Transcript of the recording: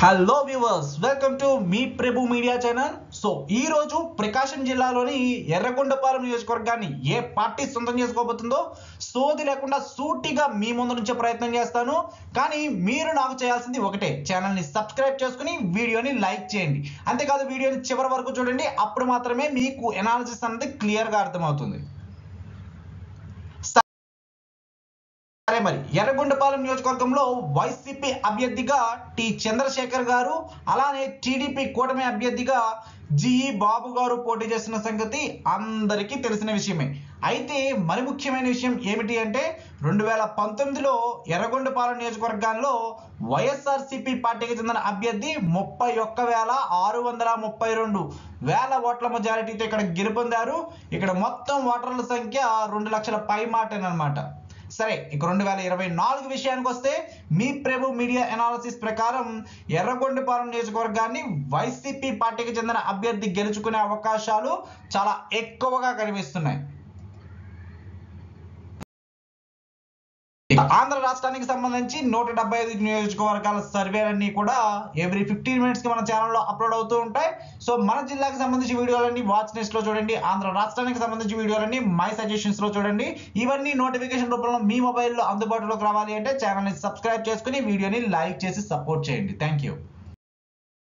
hello viewers welcome to మీ Prabhu media channel so ఈ రోజు ప్రకాశం జిల్లాలోని ఎర్రగొండపాలెం నియోజకవర్గాన్ని ఏ పార్టీ సొంతం చేసుకోబోతుందో సోది లేకుండా సూటిగా మీ ముందు నుంచే ప్రయత్నం చేస్తాను కానీ మీరు నాకు చేయాల్సింది ఒకటే ఛానల్ని సబ్స్క్రైబ్ చేసుకుని వీడియోని లైక్ చేయండి అంతేకాదు వీడియోని చివరి వరకు చూడండి అప్పుడు మాత్రమే మీకు ఎనాలిసిస్ అనేది క్లియర్గా అర్థమవుతుంది సరే మరి ఎర్రగొండపాలెం నియోజకవర్గంలో వైసీపీ అభ్యర్థిగా టి చంద్రశేఖర్ గారు అలానే టీడీపీ కూటమి అభ్యర్థిగా జిఈ బాబు గారు పోటీ చేస్తున్న సంగతి అందరికీ తెలిసిన విషయమే అయితే మరి ముఖ్యమైన విషయం ఏమిటి అంటే రెండు వేల పంతొమ్మిదిలో ఎర్రగొండపాలెం నియోజకవర్గాల్లో వైఎస్ఆర్సీపీ పార్టీకి చెందిన అభ్యర్థి ముప్పై ఒక్క వేల ఆరు వందల ముప్పై రెండు వేల ఓట్ల మెజారిటీతో ఇక్కడ గెలుపొందారు ఇక్కడ మొత్తం ఓటర్ల సంఖ్య రెండు లక్షల పై మాటేనమాట సరే ఇక రెండు వేల ఇరవై నాలుగు విషయానికి వస్తే మీ ప్రభు మీడియా ఎనాలిసిస్ ప్రకారం ఎర్రగొండపాలెం నియోజకవర్గాన్ని వైసీపీ పార్టీకి చెందిన అభ్యర్థి గెలుచుకునే అవకాశాలు చాలా ఎక్కువగా కనిపిస్తున్నాయి ఇక ఆంధ్ర రాష్ట్రానికి సంబంధించి నూట డెబ్బై ఐదు నియోజకవర్గాల సర్వేలన్నీ కూడా ఎవ్రీ ఫిఫ్టీన్ మినిట్స్ కి మన ఛానల్లో అప్లోడ్ అవుతూ ఉంటాయి సో మన జిల్లాకి సంబంధించి వీడియోలన్నీ వాచ్ లిస్ట్ లో చూడండి ఆంధ్ర రాష్ట్రానికి సంబంధించి వీడియోలన్నీ మై సజెషన్స్ లో చూడండి ఇవన్నీ నోటిఫికేషన్ రూపంలో మీ మొబైల్లో అందుబాటులోకి రావాలి అంటే ఛానల్ని సబ్స్క్రైబ్ చేసుకుని వీడియోని లైక్ చేసి సపోర్ట్ చేయండి థ్యాంక్ యూ